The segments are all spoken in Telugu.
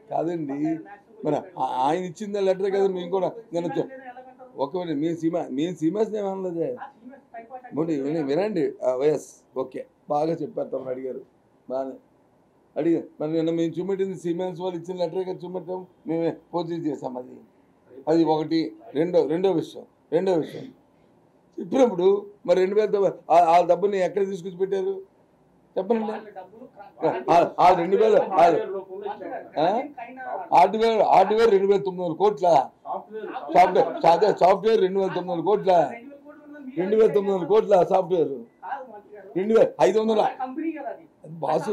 కాదండి మరి ఆ- ఆయన ఇచ్చిన లెటర్ కదా మేము కూడా నేను చె- ఒక మినిట్ మీ సీమా మేము సీమాస్ ఏమనలేదే మరి వినండి, వినండి ఆ, వైఎస్ ఓకే బాగా చెప్పారు తమను అడిగారు బాగానే అడిగారు మరి నిన్న మేము చూపెట్టింది సీమెన్స్ వాళ్ళు ఇచ్చిన లెటర్ కదా చూపెట్టాం మేమే పోటీ చేసాం అది అది ఒకటి రెండో రెండో విషయం రెండో విషయం చెప్పినప్పుడు మరి రెండు వేల డబ్బు- ఆ ఆ డబ్బుని ఎక్కడ తీసుకొచ్చి పెట్టారు చెప్పండి ఆ- ఆ రెండు వేల ఆ- ఆ? హార్డ్వేర్ హార్డ్వేర్ రెండు వేల తొమ్మిది వందల కోట్ల సాఫ్ట్వేర్ అదే సాఫ్ట్వేర్ రెండు వేల తొమ్మిది వందల కోట్ల రెండు వేల తొమ్మిది వందల కోట్ల సాఫ్ట్వేర్ రెండు వేల ఐదు వందల బాసు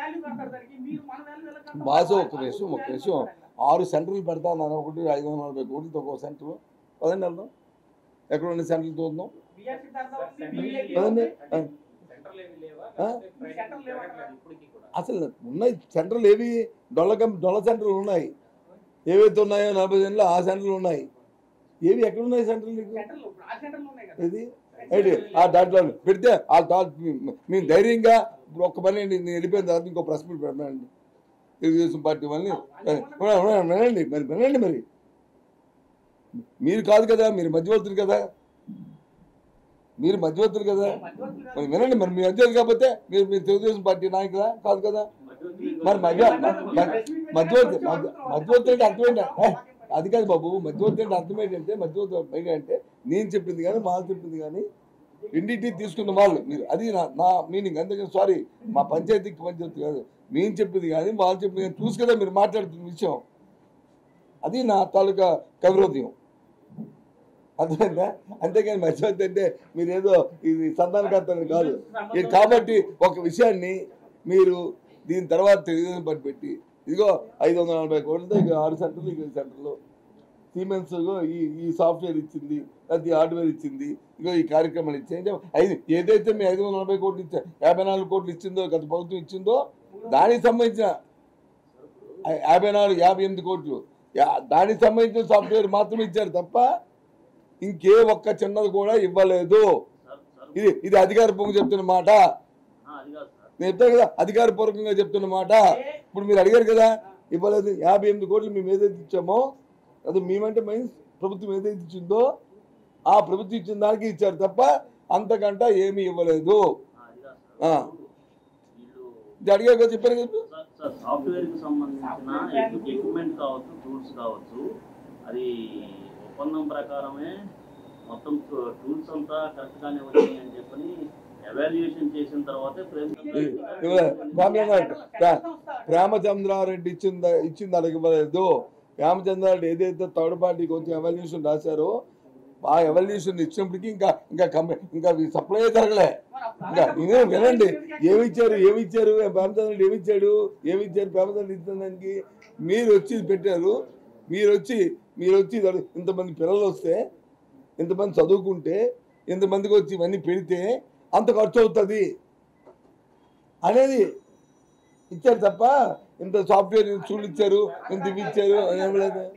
బాసు ఒక విషయం ఒక విషయం ఆరు సెంటర్లు పెడతా అన్నారు ఒకటి ఐదు వందల నలభై కోట్లతో ఒక సెంటర్ పదండి వెళ్దాం ఎక్కడ ఉన్న సెంటర్లు చూద్దాం పదండి ఆ, ఆ? అసలు ఉన్నాయి సెంటర్లు ఏవి డొల్ల కం- డొల్ల సెంటర్లు ఉన్నాయి ఏవైతే ఉన్నాయో నలభై సెంటర్లు ఆ సెంటర్లు ఉన్నాయి ఏవి ఎక్కడ ఉన్నాయి సెంటర్లు నీకు ఇది ఏంటి ఆ దాంట్లో పెడితే ఆ దా- మేము ధైర్యంగా ఇప్పుడు ఒక్క పని అండి నేను వెళ్ళిపోయిన తర్వాత ఇంకో ప్రెస్ మీట్ పెడతానండి తెలుగుదేశం పార్టీ వాళ్ళని వినండి మరి వినండి మరి మీరు కాదు కదా మీరు మధ్యవర్తులు కదా మీరు మధ్యవర్తులు కదా మరి వినండి మరి మీ మధ్యవర్తులు కాకపోతే మీరు మీరు తెలుగుదేశం పార్టీ నాయకులా కాదు కదా మరి మధ్య మధ్యవర్తి మధ్య- మధ్యవర్తి అంటే అర్థం ఏంటి ఏ, అది కాదు బాబు మధ్యవర్తి అంటే అర్థం ఏంటంటే మధ్యవర్తి బయట అంటే నేను చెప్పింది కానీ మాలు చెప్పింది కానీ రెండింటి తీసుకున్న వాళ్ళు మీరు అది నా నా మీనింగ్ అందుకని సారీ మా పంచాయతీకి పంచాయతీ కాదు మేము చెప్పింది కానీ వాళ్ళు చెప్పింది కానీ చూసి కదా మీరు మాట్లాడుతున్న విషయం అది నా తాలూకా కవిరోధ్యం అర్థమైందా అంతేగాని మధ్యవర్తి అంటే మీరు ఏదో ఇది సంతానకర్తని కాదు ఇది కాబట్టి ఒక విషయాన్ని మీరు దీని తర్వాత తెలుగుదేశం పట్టి పెట్టి ఇదిగో ఐదు వందల నలభై కోట్లతో ఇక ఆరు సెంటర్లు ఇక సెంటర్లు సిమెంట్స్ ఇగో ఈ ఈ సాఫ్ట్వేర్ ఇచ్చింది అది హార్డ్వేర్ ఇచ్చింది ఇగో ఈ కార్యక్రమాలు ఇచ్చింది ఐదు ఏదైతే మీ ఐదు వందల నలభై కోట్లు ఇచ్చా యాభై నాలుగు కోట్లు ఇచ్చిందో గత ప్రభుత్వం ఇచ్చిందో దానికి సంబంధించిన యా- యాభై నాలుగు యాభై ఎనిమిది కోట్లు యా- దానికి సంబంధించిన సాఫ్ట్వేర్ మాత్రమే ఇచ్చారు తప్ప ఇంకే ఒక్క చిన్నది కూడా ఇవ్వలేదు ఇది ఇది అధికారపూర్వకంగా చెప్తున్న మాట అది కాదు సార్ నేను చెప్తాను కదా అధికారపూర్వకంగా చెప్తున్న మాట ఇప్పుడు మీరు అడిగారు కదా ఇవ్వలేదు యాభై ఎనిమిది కోట్లు మేము ఏదైతే ఇచ్చామో అది మేమంటే మైన్స్ ప్రభుత్వం ఏదైతే ఇచ్చిందో ఆ ప్రభుత్వం ఇచ్చిన దానికి ఇచ్చారు తప్ప అంతకంట ఏమీ ఇవ్వలేదు అది కాదు ఆ. సార్ వీళ్ళు ఇది అడిగారు కదా చెప్పారు కదా సార్ సార్ సాఫ్ట్వేర్ కి సంబంధించిన ఎక్విప్మెంట్ కావచ్చు టూల్స్ కావచ్చు అది ఒప్పందం ప్రకారమే మొత్తం టూల్స్ అంతా కరెక్ట్ గానే వచ్చినాయి అని చెప్పని ఎవాల్యుయేషన్ చేసిన తర్వాతే ఫ్రేమ్ రామచంద్రారెడ్డి రా- రామచంద్రారెడ్డి ఇచ్చింద ఇచ్చింది అడిగి ఇవ్వలేదు రామచంద్రారెడ్డి ఏదైతే థర్డ్ పార్టీకి వచ్చి ఎవల్యూషన్ రాశారో ఆ ఎవల్యూషన్ ఇచ్చినప్పటికీ ఇంకా ఇంకా కమ్మి ఇంకా సప్లై జరగలే ఇంకా ఇదే వినండి ఏమి ఇచ్చారు ఏమి ఇచ్చారు రామచంద్రుడు ఏమి ఇచ్చాడు ఏమి ఇచ్చారు రామచంద్రుడు ఇచ్చిన దానికి మీరు వచ్చి పెట్టారు మీరు వచ్చి మీరు వచ్చి ఇది- ఇంతమంది పిల్లలు వస్తే ఇంతమంది చదువుకుంటే ఇంతమందికి వచ్చి ఇవన్నీ పెడితే అంత ఖర్చు అవుతుంది అనేది ఇచ్చారు తప్ప ఇంత సాఫ్ట్వేర్ చూలు ఇచ్చారు ఇంత ఇవి ఇచ్చారు అని ఏం లేదు